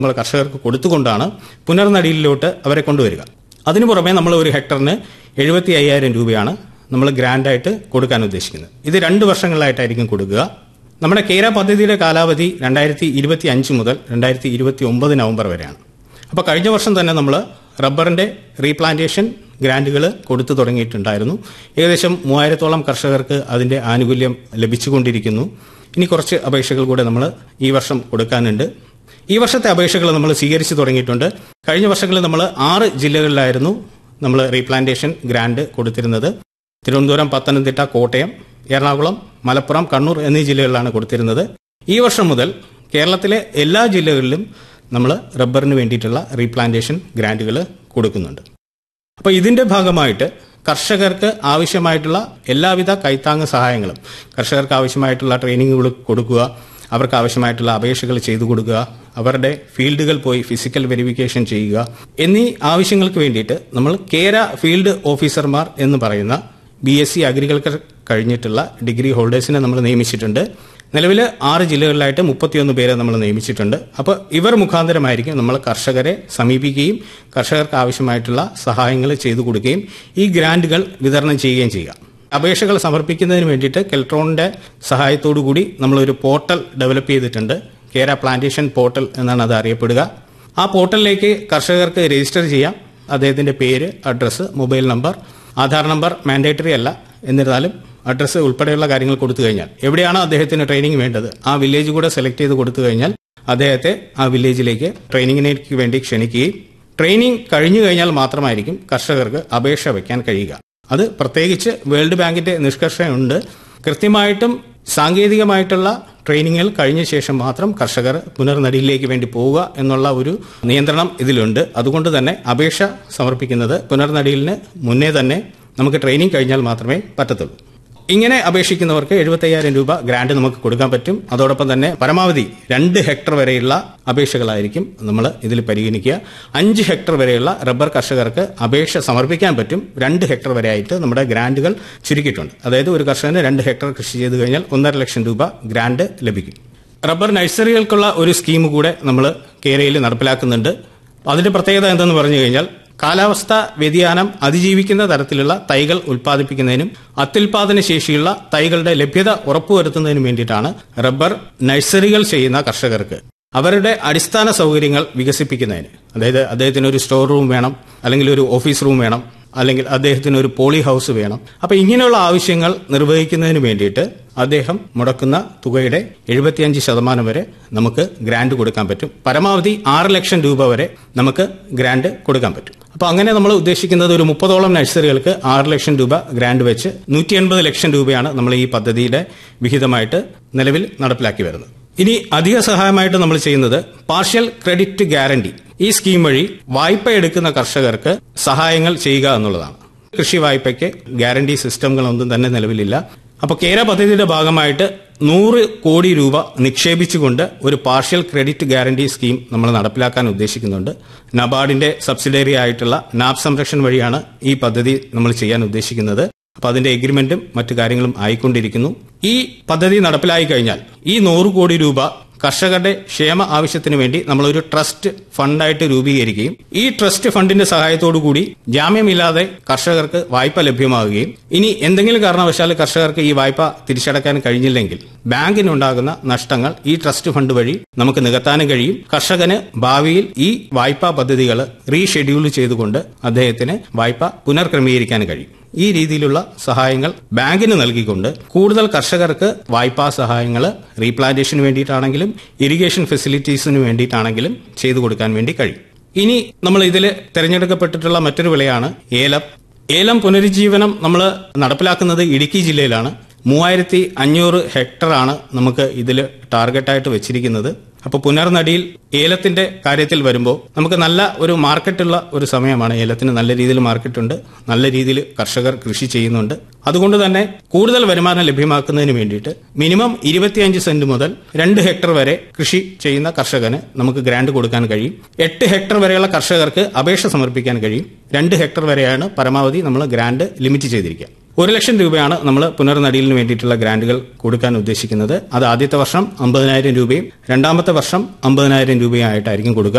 നമ്മൾ കർഷകർക്ക് കൊടുത്തുകൊണ്ടാണ് പുനർനടിയിലോട്ട് അവരെ കൊണ്ടുവരിക അതിനു പുറമെ നമ്മൾ ഒരു ഹെക്ടറിന് എഴുപത്തി അയ്യായിരം രൂപയാണ് നമ്മൾ ഗ്രാൻഡായിട്ട് കൊടുക്കാൻ ഉദ്ദേശിക്കുന്നത് ഇത് രണ്ട് വർഷങ്ങളിലായിട്ടായിരിക്കും കൊടുക്കുക നമ്മുടെ കേര പദ്ധതിയുടെ കാലാവധി രണ്ടായിരത്തി ഇരുപത്തി അഞ്ച് മുതൽ രണ്ടായിരത്തി ഇരുപത്തി ഒമ്പത് നവംബർ വരെയാണ് അപ്പോൾ കഴിഞ്ഞ വർഷം തന്നെ നമ്മൾ റബ്ബറിന്റെ റീപ്ലാന്റേഷൻ ഗ്രാൻഡുകൾ കൊടുത്തു തുടങ്ങിയിട്ടുണ്ടായിരുന്നു ഏകദേശം മൂവായിരത്തോളം കർഷകർക്ക് അതിന്റെ ആനുകൂല്യം ലഭിച്ചുകൊണ്ടിരിക്കുന്നു ഇനി കുറച്ച് അപേക്ഷകൾ കൂടെ നമ്മൾ ഈ വർഷം കൊടുക്കാനുണ്ട് ഈ വർഷത്തെ അപേക്ഷകൾ നമ്മൾ സ്വീകരിച്ചു തുടങ്ങിയിട്ടുണ്ട് കഴിഞ്ഞ വർഷങ്ങളിൽ നമ്മൾ ആറ് ജില്ലകളിലായിരുന്നു നമ്മൾ റീപ്ലാന്റേഷൻ ഗ്രാൻഡ് കൊടുത്തിരുന്നത് തിരുവനന്തപുരം പത്തനംതിട്ട കോട്ടയം എറണാകുളം മലപ്പുറം കണ്ണൂർ എന്നീ ജില്ലകളിലാണ് കൊടുത്തിരുന്നത് ഈ വർഷം മുതൽ കേരളത്തിലെ എല്ലാ ജില്ലകളിലും നമ്മൾ റബ്ബറിന് വേണ്ടിയിട്ടുള്ള റീപ്ലാന്റേഷൻ ഗ്രാൻഡുകൾ കൊടുക്കുന്നുണ്ട് അപ്പോൾ ഇതിന്റെ ഭാഗമായിട്ട് കർഷകർക്ക് ആവശ്യമായിട്ടുള്ള എല്ലാവിധ കൈത്താങ്ങ് സഹായങ്ങളും കർഷകർക്ക് ആവശ്യമായിട്ടുള്ള ട്രെയിനിങ്ങുകൾ കൊടുക്കുക അവർക്ക് ആവശ്യമായിട്ടുള്ള അപേക്ഷകൾ ചെയ്തു കൊടുക്കുക അവരുടെ ഫീൽഡുകൾ പോയി ഫിസിക്കൽ വെരിഫിക്കേഷൻ ചെയ്യുക എന്നീ ആവശ്യങ്ങൾക്ക് വേണ്ടിയിട്ട് നമ്മൾ കേര ഫീൽഡ് ഓഫീസർമാർ എന്ന് പറയുന്ന ബി എസ് സി അഗ്രികൾച്ചർ കഴിഞ്ഞിട്ടുള്ള ഡിഗ്രി ഹോൾഡേഴ്സിനെ നമ്മൾ നിയമിച്ചിട്ടുണ്ട് നിലവിൽ ആറ് ജില്ലകളിലായിട്ട് മുപ്പത്തിയൊന്ന് പേരെ നമ്മൾ നിയമിച്ചിട്ടുണ്ട് അപ്പോൾ ഇവർ മുഖാന്തരമായിരിക്കും നമ്മൾ കർഷകരെ സമീപിക്കുകയും കർഷകർക്ക് ആവശ്യമായിട്ടുള്ള സഹായങ്ങൾ ചെയ്തു കൊടുക്കുകയും ഈ ഗ്രാൻഡുകൾ വിതരണം ചെയ്യുകയും ചെയ്യുക അപേക്ഷകൾ സമർപ്പിക്കുന്നതിന് വേണ്ടിയിട്ട് കെൽട്രോണിന്റെ സഹായത്തോടു കൂടി നമ്മളൊരു പോർട്ടൽ ഡെവലപ്പ് ചെയ്തിട്ടുണ്ട് കേര പ്ലാന്റേഷൻ പോർട്ടൽ എന്നാണ് അത് അറിയപ്പെടുക ആ പോർട്ടലിലേക്ക് കർഷകർക്ക് രജിസ്റ്റർ ചെയ്യാം അദ്ദേഹത്തിന്റെ പേര് address mobile number Aadhaar number mandatory അല്ല എന്നിരുന്നാലും അഡ്രസ്സ് ഉൾപ്പെടെയുള്ള കാര്യങ്ങൾ കൊടുത്തു കഴിഞ്ഞാൽ എവിടെയാണോ അദ്ദേഹത്തിന് ട്രെയിനിങ് വേണ്ടത് ആ വില്ലേജ് കൂടെ സെലക്ട് ചെയ്ത് കൊടുത്തു കഴിഞ്ഞാൽ അദ്ദേഹത്തെ ആ വില്ലേജിലേക്ക് ട്രെയിനിങ്ങിനേക്ക് വേണ്ടി ക്ഷണിക്കുകയും ട്രെയിനിങ് കഴിഞ്ഞു കഴിഞ്ഞാൽ മാത്രമായിരിക്കും കർഷകർക്ക് അപേക്ഷ വയ്ക്കാൻ കഴിയുക അത് പ്രത്യേകിച്ച് വേൾഡ് ബാങ്കിന്റെ നിഷ്കർഷയുണ്ട് കൃത്യമായിട്ടും സാങ്കേതികമായിട്ടുള്ള ട്രെയിനിങ്ങുകൾ കഴിഞ്ഞ ശേഷം മാത്രം കർഷകർ പുനർനടിയിലേക്ക് വേണ്ടി പോവുക എന്നുള്ള ഒരു നിയന്ത്രണം ഇതിലുണ്ട് അതുകൊണ്ട് തന്നെ അപേക്ഷ സമർപ്പിക്കുന്നത് പുനർനടിയിലിന് മുന്നേ തന്നെ നമുക്ക് ട്രെയിനിങ് കഴിഞ്ഞാൽ മാത്രമേ പറ്റത്തുള്ളൂ ഇങ്ങനെ അപേക്ഷിക്കുന്നവർക്ക് എഴുപത്തയ്യായിരം രൂപ ഗ്രാന്റ് നമുക്ക് കൊടുക്കാൻ പറ്റും അതോടൊപ്പം തന്നെ പരമാവധി രണ്ട് ഹെക്ടർ വരെയുള്ള അപേക്ഷകളായിരിക്കും നമ്മൾ ഇതിൽ പരിഗണിക്കുക അഞ്ച് ഹെക്ടർ വരെയുള്ള റബ്ബർ കർഷകർക്ക് അപേക്ഷ സമർപ്പിക്കാൻ പറ്റും രണ്ട് ഹെക്ടർ വരെ ആയിട്ട് നമ്മുടെ ഗ്രാന്റുകൾ ചുരുക്കിയിട്ടുണ്ട് അതായത് ഒരു കർഷകന് രണ്ട് ഹെക്ടർ കൃഷി ചെയ്തു കഴിഞ്ഞാൽ ഒന്നര ലക്ഷം രൂപ ഗ്രാന്റ് ലഭിക്കും റബ്ബർ നഴ്സറികൾക്കുള്ള ഒരു സ്കീം കൂടെ നമ്മൾ കേരളയിൽ നടപ്പിലാക്കുന്നുണ്ട് അതിന്റെ പ്രത്യേകത എന്തെന്ന് പറഞ്ഞു കഴിഞ്ഞാൽ കാലാവസ്ഥ വ്യതിയാനം അതിജീവിക്കുന്ന തരത്തിലുള്ള തൈകൾ ഉൽപ്പാദിപ്പിക്കുന്നതിനും അത്യുൽപാദന ശേഷിയുള്ള തൈകളുടെ ലഭ്യത ഉറപ്പുവരുത്തുന്നതിനും വേണ്ടിയിട്ടാണ് റബ്ബർ നഴ്സറികൾ ചെയ്യുന്ന കർഷകർക്ക് അവരുടെ അടിസ്ഥാന സൗകര്യങ്ങൾ വികസിപ്പിക്കുന്നതിന് അതായത് അദ്ദേഹത്തിന് ഒരു സ്റ്റോർ റൂം വേണം അല്ലെങ്കിൽ ഒരു ഓഫീസ് റൂം വേണം അല്ലെങ്കിൽ അദ്ദേഹത്തിന് ഒരു പോളി ഹൗസ് വേണം അപ്പൊ ഇങ്ങനെയുള്ള ആവശ്യങ്ങൾ നിർവഹിക്കുന്നതിന് വേണ്ടിയിട്ട് അദ്ദേഹം മുടക്കുന്ന തുകയുടെ എഴുപത്തിയഞ്ച് ശതമാനം വരെ നമുക്ക് ഗ്രാന്റ് കൊടുക്കാൻ പറ്റും പരമാവധി ആറ് ലക്ഷം രൂപ വരെ നമുക്ക് ഗ്രാന്റ് കൊടുക്കാൻ പറ്റും അപ്പൊ അങ്ങനെ നമ്മൾ ഉദ്ദേശിക്കുന്നത് ഒരു മുപ്പതോളം നഴ്സറികൾക്ക് ആറ് ലക്ഷം രൂപ ഗ്രാന്റ് വെച്ച് നൂറ്റി എൺപത് ലക്ഷം രൂപയാണ് നമ്മൾ ഈ പദ്ധതിയുടെ വിഹിതമായിട്ട് നിലവിൽ നടപ്പിലാക്കി വരുന്നത് ഇനി അധിക സഹായമായിട്ട് നമ്മൾ ചെയ്യുന്നത് പാർഷ്യൽ ക്രെഡിറ്റ് ഗ്യാരണ്ടി ഈ സ്കീം വഴി വായ്പ എടുക്കുന്ന കർഷകർക്ക് സഹായങ്ങൾ ചെയ്യുക എന്നുള്ളതാണ് കൃഷി വായ്പയ്ക്ക് ഗ്യാരണ്ടി സിസ്റ്റങ്ങളൊന്നും തന്നെ നിലവിലില്ല അപ്പോൾ കേര പദ്ധതിയുടെ ഭാഗമായിട്ട് നൂറ് കോടി രൂപ നിക്ഷേപിച്ചുകൊണ്ട് ഒരു പാർഷ്യൽ ക്രെഡിറ്റ് ഗ്യാരണ്ടി സ്കീം നമ്മൾ നടപ്പിലാക്കാൻ ഉദ്ദേശിക്കുന്നുണ്ട് നബാർഡിന്റെ സബ്സിഡറി ആയിട്ടുള്ള നാബ് സംരക്ഷൺ വഴിയാണ് ഈ പദ്ധതി നമ്മൾ ചെയ്യാൻ ഉദ്ദേശിക്കുന്നത് അപ്പൊ അതിന്റെ എഗ്രിമെന്റും മറ്റു കാര്യങ്ങളും ആയിക്കൊണ്ടിരിക്കുന്നു ഈ പദ്ധതി നടപ്പിലായി കഴിഞ്ഞാൽ ഈ നൂറ് കോടി രൂപ കർഷകരുടെ ക്ഷേമ ആവശ്യത്തിന് വേണ്ടി നമ്മളൊരു ട്രസ്റ്റ് ഫണ്ടായിട്ട് രൂപീകരിക്കുകയും ഈ ട്രസ്റ്റ് ഫണ്ടിന്റെ സഹായത്തോടു കൂടി ജാമ്യമില്ലാതെ കർഷകർക്ക് വായ്പ ലഭ്യമാവുകയും ഇനി എന്തെങ്കിലും കാരണവശാൽ കർഷകർക്ക് ഈ വായ്പ തിരിച്ചടക്കാൻ കഴിഞ്ഞില്ലെങ്കിൽ ബാങ്കിനുണ്ടാകുന്ന നഷ്ടങ്ങൾ ഈ ട്രസ്റ്റ് ഫണ്ട് വഴി നമുക്ക് നികത്താനും കഴിയും കർഷകന് ഭാവിയിൽ ഈ വായ്പാ പദ്ധതികൾ റീഷെഡ്യൂൾ ചെയ്തുകൊണ്ട് അദ്ദേഹത്തിന് വായ്പ പുനർക്രമീകരിക്കാൻ കഴിയും ഈ രീതിയിലുള്ള സഹായങ്ങൾ ബാങ്കിന് നൽകിക്കൊണ്ട് കൂടുതൽ കർഷകർക്ക് വായ്പാ സഹായങ്ങൾ റീപ്ലാന്റേഷന് വേണ്ടിയിട്ടാണെങ്കിലും ഇറിഗേഷൻ ഫെസിലിറ്റീസിന് വേണ്ടിയിട്ടാണെങ്കിലും ചെയ്തു കൊടുക്കാൻ വേണ്ടി കഴിയും ഇനി നമ്മൾ ഇതിൽ തിരഞ്ഞെടുക്കപ്പെട്ടിട്ടുള്ള മറ്റൊരു വിളയാണ് ഏലം ഏലം പുനരുജ്ജീവനം നമ്മൾ നടപ്പിലാക്കുന്നത് ഇടുക്കി ജില്ലയിലാണ് മൂവായിരത്തി അഞ്ഞൂറ് ഹെക്ടറാണ് നമുക്ക് ഇതിൽ ടാർഗറ്റായിട്ട് വെച്ചിരിക്കുന്നത് അപ്പോൾ പുനർനടിയിൽ ഏലത്തിന്റെ കാര്യത്തിൽ വരുമ്പോൾ നമുക്ക് നല്ല ഒരു മാർക്കറ്റുള്ള ഒരു സമയമാണ് ഏലത്തിന് നല്ല രീതിയിൽ മാർക്കറ്റുണ്ട് നല്ല രീതിയിൽ കർഷകർ കൃഷി ചെയ്യുന്നുണ്ട് അതുകൊണ്ട് തന്നെ കൂടുതൽ വരുമാനം ലഭ്യമാക്കുന്നതിന് വേണ്ടിയിട്ട് മിനിമം ഇരുപത്തിയഞ്ച് സെന്റ് മുതൽ രണ്ട് ഹെക്ടർ വരെ കൃഷി ചെയ്യുന്ന കർഷകന് നമുക്ക് ഗ്രാന്റ് കൊടുക്കാൻ കഴിയും എട്ട് ഹെക്ടർ വരെയുള്ള കർഷകർക്ക് അപേക്ഷ സമർപ്പിക്കാൻ കഴിയും രണ്ട് ഹെക്ടർ വരെയാണ് പരമാവധി നമ്മൾ ഗ്രാന്റ് ലിമിറ്റ് ചെയ്തിരിക്കുക ഒരു ലക്ഷം രൂപയാണ് നമ്മൾ പുനർനടിയിലിന് വേണ്ടിയിട്ടുള്ള ഗ്രാന്റുകൾ കൊടുക്കാൻ ഉദ്ദേശിക്കുന്നത് അത് ആദ്യത്തെ വർഷം അമ്പതിനായിരം രൂപയും രണ്ടാമത്തെ വർഷം അമ്പതിനായിരം രൂപയും ആയിട്ടായിരിക്കും കൊടുക്കുക